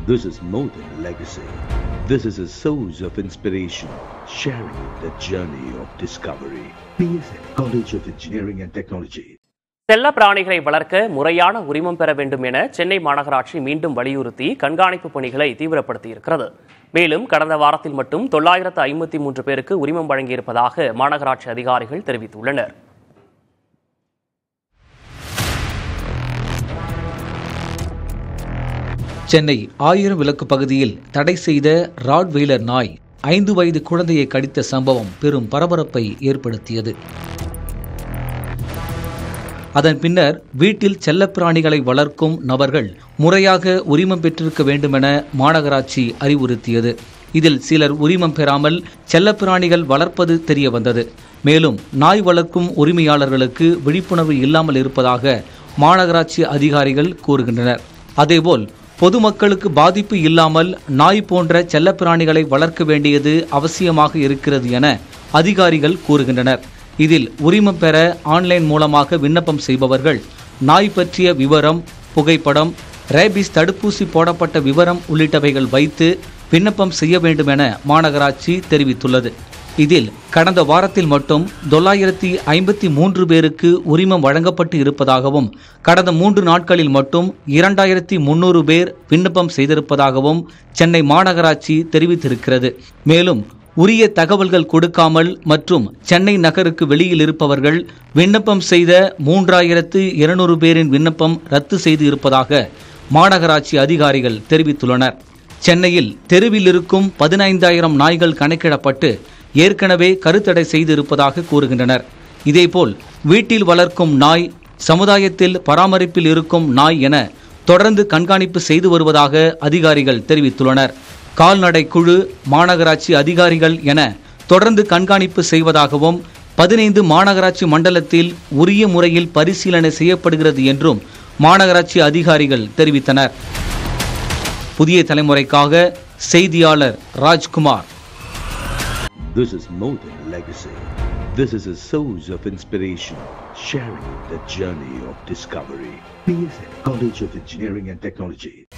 This is more than a legacy. This is a source of inspiration, sharing the journey of discovery. PSN College of Engineering and Technology. செல்ல பிராணிகளை வளர்க்க முறையான உரிமம் பெற வேண்டும் என சென்னை மாநகராட்சி மீண்டும் வலியுறுத்தி கண்காணிப்பு பணிகளை தீவிரப்படுத்தியிருக்கிறது மேலும் கடந்த வாரத்தில் மட்டும் தொள்ளாயிரத்து ஐம்பத்தி மூன்று பேருக்கு உரிமம் வழங்கியிருப்பதாக மாநகராட்சி அதிகாரிகள் தெரிவித்துள்ளனர் சென்னை ஆயிரம் விளக்கு பகுதியில் தடை செய்த ராட்வெய்லர் நாய் ஐந்து வயது குழந்தையை கடித்த சம்பவம் பெரும் பரபரப்பை ஏற்படுத்தியது அதன் பின்னர் வீட்டில் செல்லப்பிராணிகளை வளர்க்கும் நபர்கள் முறையாக உரிமம் பெற்றிருக்க வேண்டுமென மாநகராட்சி அறிவுறுத்தியது இதில் சிலர் உரிமம் பெறாமல் செல்லப்பிராணிகள் வளர்ப்பது தெரிய வந்தது மேலும் நாய் வளர்க்கும் உரிமையாளர்களுக்கு விழிப்புணர்வு இல்லாமல் இருப்பதாக மாநகராட்சி அதிகாரிகள் கூறுகின்றனர் அதேபோல் பொதுமக்களுக்கு பாதிப்பு இல்லாமல் நாய் போன்ற செல்லப்பிராணிகளை வளர்க்க வேண்டியது அவசியமாக இருக்கிறது என அதிகாரிகள் கூறுகின்றனர் இதில் உரிமம் பெற ஆன்லைன் மூலமாக விண்ணப்பம் செய்பவர்கள் நாய் பற்றிய விவரம் புகைப்படம் ரேபிஸ் தடுப்பூசி போடப்பட்ட விவரம் உள்ளிட்டவைகள் வைத்து விண்ணப்பம் செய்ய வேண்டும் என மாநகராட்சி தெரிவித்துள்ளது இதில் கடந்த வாரத்தில் மட்டும் தொள்ளாயிரத்தி ஐம்பத்தி மூன்று பேருக்கு உரிமம் வழங்கப்பட்டு இருப்பதாகவும் கடந்த மூன்று நாட்களில் மட்டும் இரண்டாயிரத்தி முன்னூறு பேர் விண்ணப்பம் செய்திருப்பதாகவும் சென்னை மாநகராட்சி தெரிவித்திருக்கிறது மேலும் உரிய தகவல்கள் கொடுக்காமல் மற்றும் சென்னை நகருக்கு வெளியில் இருப்பவர்கள் விண்ணப்பம் செய்த மூன்றாயிரத்து இருநூறு பேரின் விண்ணப்பம் ரத்து செய்து இருப்பதாக மாநகராட்சி அதிகாரிகள் தெரிவித்துள்ளனர் சென்னையில் தெருவில் இருக்கும் பதினைந்தாயிரம் நாய்கள் கணக்கிடப்பட்டு ஏற்கனவே கருத்தடை செய்திருப்பதாக கூறுகின்றனர் இதேபோல் வீட்டில் வளர்க்கும் நாய் சமுதாயத்தில் பராமரிப்பில் இருக்கும் நாய் என தொடர்ந்து கண்காணிப்பு செய்து வருவதாக அதிகாரிகள் தெரிவித்துள்ளனர் கால்நடை குழு மாநகராட்சி அதிகாரிகள் என தொடர்ந்து கண்காணிப்பு செய்வதாகவும் பதினைந்து மாநகராட்சி மண்டலத்தில் உரிய முறையில் பரிசீலனை செய்யப்படுகிறது என்றும் மாநகராட்சி அதிகாரிகள் தெரிவித்தனர் புதிய தலைமுறைக்காக செய்தியாளர் Rajkumar This is more than a legacy. This is a source of inspiration, sharing the journey of discovery. PSN College of Engineering and Technology.